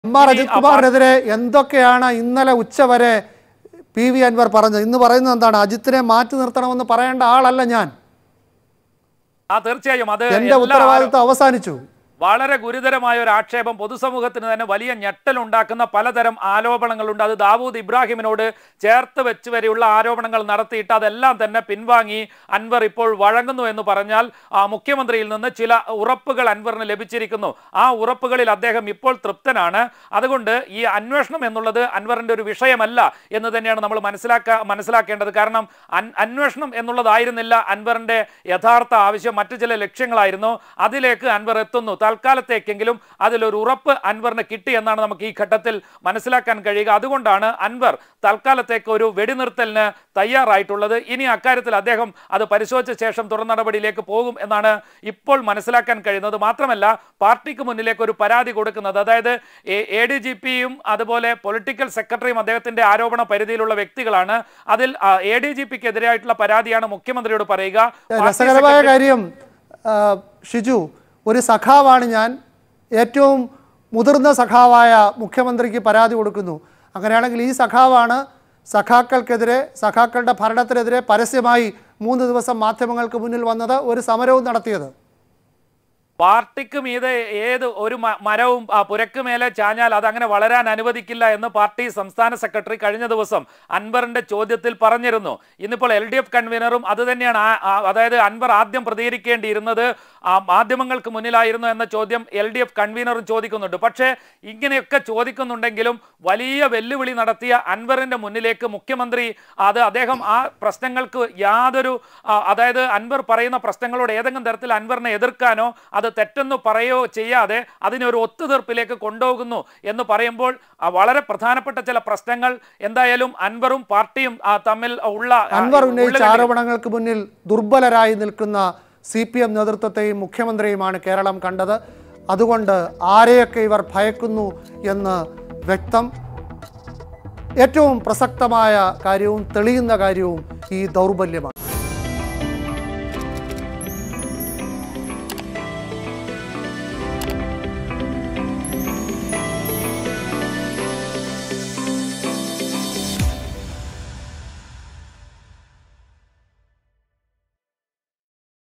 M R ഇനി അജിത് ആ കുമാറിനെതിരെ എന്തൊക്കെയാണ് ഇന്നലെ ഉച്ചവരെ പി വി അൻവർ പറഞ്ഞത് ഇന്ന് പറയുന്നത് എന്താണ് അജിത്തിനെ മാറ്റി നിർത്തണമെന്ന് പറയേണ്ട ആളല്ല ഞാൻ ആ തീർച്ചയായും അത് എന്റെ എല്ലാ ഉത്തരവാദിത്വം അവസാനിച്ചു വളരെ ഗുരുതരമായ ഒരു ആക്ഷേപം പൊതുസമൂഹത്തിന് തന്നെ വലിയ ഞെട്ടലുണ്ടാക്കുന്ന പലതരം ആരോപണങ്ങളുണ്ട് അത് ദാവൂദ് ഇബ്രാഹിമിനോട് ചേർത്ത് വെച്ച് വരെയുള്ള ആരോപണങ്ങൾ നടത്തിയിട്ട് അതെല്ലാം തന്നെ പിൻവാങ്ങി അൻവർ ഇപ്പോൾ വഴങ്ങുന്നു എന്ന് പറഞ്ഞാൽ ആ മുഖ്യമന്ത്രിയിൽ നിന്ന് ചില ഉറപ്പുകൾ അൻവറിന് ലഭിച്ചിരിക്കുന്നു ആ ഉറപ്പുകളിൽ അദ്ദേഹം ഇപ്പോൾ തൃപ്തനാണ് അതുകൊണ്ട് ഈ അന്വേഷണം എന്നുള്ളത് അൻവറിന്റെ ഒരു വിഷയമല്ല എന്ന് തന്നെയാണ് നമ്മൾ മനസ്സിലാക്ക മനസ്സിലാക്കേണ്ടത് കാരണം അൻ- അന്വേഷണം എന്നുള്ളതായിരുന്നില്ല അൻവറിന്റെ യഥാർത്ഥ ആവശ്യം മറ്റു ചില ലക്ഷ്യങ്ങളായിരുന്നു അതിലേക്ക് അൻവർ എത്തുന്നു തൽക്കാലത്തേക്കെങ്കിലും അതിലൊരു ഉറപ്പ് അൻവറിന് കിട്ടി എന്നാണ് നമുക്ക് ഈ ഘട്ടത്തിൽ മനസ്സിലാക്കാൻ കഴിയുക അതുകൊണ്ടാണ് അൻവർ തൽക്കാലത്തേക്ക് ഒരു വെടിനിർത്തലിന് തയ്യാറായിട്ടുള്ളത് ഇനി അക്കാര്യത്തിൽ അദ്ദേഹം അത് പരിശോധിച്ച ശേഷം തുടർ നടപടിയിലേക്ക് പോകും എന്നാണ് ഇപ്പോൾ മനസ്സിലാക്കാൻ കഴിയുന്നത് മാത്രമല്ല പാർട്ടിക്ക് മുന്നിലേക്ക് ഒരു പരാതി കൊടുക്കുന്നത് അതായത് എ ഡി ജി പിയും അതുപോലെ പൊളിറ്റിക്കൽ സെക്രട്ടറിയും അദ്ദേഹത്തിന്റെ ആരോപണ പരിധിയിലുള്ള വ്യക്തികളാണ് അതിൽ എ ഡി ജി പിക്ക് എതിരായിട്ടുള്ള പരാതിയാണ് മുഖ്യമന്ത്രിയോട് പറയുക പാർട്ടി രസകരമായ സെക്രട്ടറി- കാര്യം ആ, ഷിജു ഒരു സഖാവാണ് ഞാൻ ഏറ്റവും മുതിർന്ന സഖാവായ മുഖ്യമന്ത്രിക്ക് പരാതി കൊടുക്കുന്നു അങ്ങനെയാണെങ്കിൽ ഈ സഖാവാണ് സഖാക്കൾക്കെതിരെ സഖാക്കളുടെ ഭരണത്തിനെതിരെ പരസ്യമായി മൂന്ന് ദിവസം മാധ്യമങ്ങൾക്ക് മുന്നിൽ വന്നത് ഒരു സമരവും നടത്തിയത് പാർട്ടിക്ക് മീതെ ഏത് ഒരു മ- മരവും ആ പുരക്ക് മേലെ ചാഞ്ഞാൽ അതങ്ങനെ വളരാൻ അനുവദിക്കില്ല എന്ന് പാർട്ടി സംസ്ഥാന സെക്രട്ടറി കഴിഞ്ഞ ദിവസം അൻവറിന്റെ ചോദ്യത്തിൽ പറഞ്ഞിരുന്നു ഇന്നിപ്പോൾ എൽ ഡി എഫ് കൺവീനറും അത് തന്നെയാണ് ആ- ആ- അതായത് അൻവർ ആദ്യം പ്രതികരിക്കേണ്ടിയിരുന്നത് ആ മാധ്യമങ്ങൾക്ക് മുന്നിലായിരുന്നു എന്ന ചോദ്യം എൽ ഡി എഫ് കൺവീനറും ചോദിക്കുന്നുണ്ട് പക്ഷേ ഇങ്ങനെയൊക്കെ ചോദിക്കുന്നുണ്ടെങ്കിലും വലിയ വെല്ലുവിളി നടത്തിയ അൻവറിന്റെ മുന്നിലേക്ക് മുഖ്യമന്ത്രി അത് അദ്ദേഹം ആ പ്രശ്നങ്ങൾക്ക് യാതൊരു ആ, അതായത് അൻവർ പറയുന്ന പ്രശ്നങ്ങളോട് ഏതെങ്കിലും തരത്തിൽ അൻവറിനെ എതിർക്കാനോ അത് തെറ്റെന്ന് പറയോ ചെയ്യാതെ അതിനെ ഒരു ഒത്തുതീർപ്പിലേക്ക് കൊണ്ടുപോകുന്നു എന്ന് പറയുമ്പോൾ ആ, വളരെ പ്രധാനപ്പെട്ട ചില പ്രശ്നങ്ങൾ എന്തായാലും അൻവറും പാർട്ടിയും ആ, തമ്മിൽ ഉള്ള ആ, അൻവർ ഉന്നയിച്ച ഉള്ളിൽ ആരോപണങ്ങൾക്ക് മുന്നിൽ ദുർബലരായി നിൽക്കുന്ന സി പി എം നേതൃത്വത്തെയും മുഖ്യമന്ത്രിയുമാണ് കേരളം കണ്ടത് അതുകൊണ്ട് ആരെയൊക്കെ ഇവർ ഭയക്കുന്നു എന്ന് വ്യക്തം ഏറ്റവും പ്രസക്തമായ കാര്യവും തെളിയുന്ന കാര്യവും ഈ ദൗർബല്യമാണ്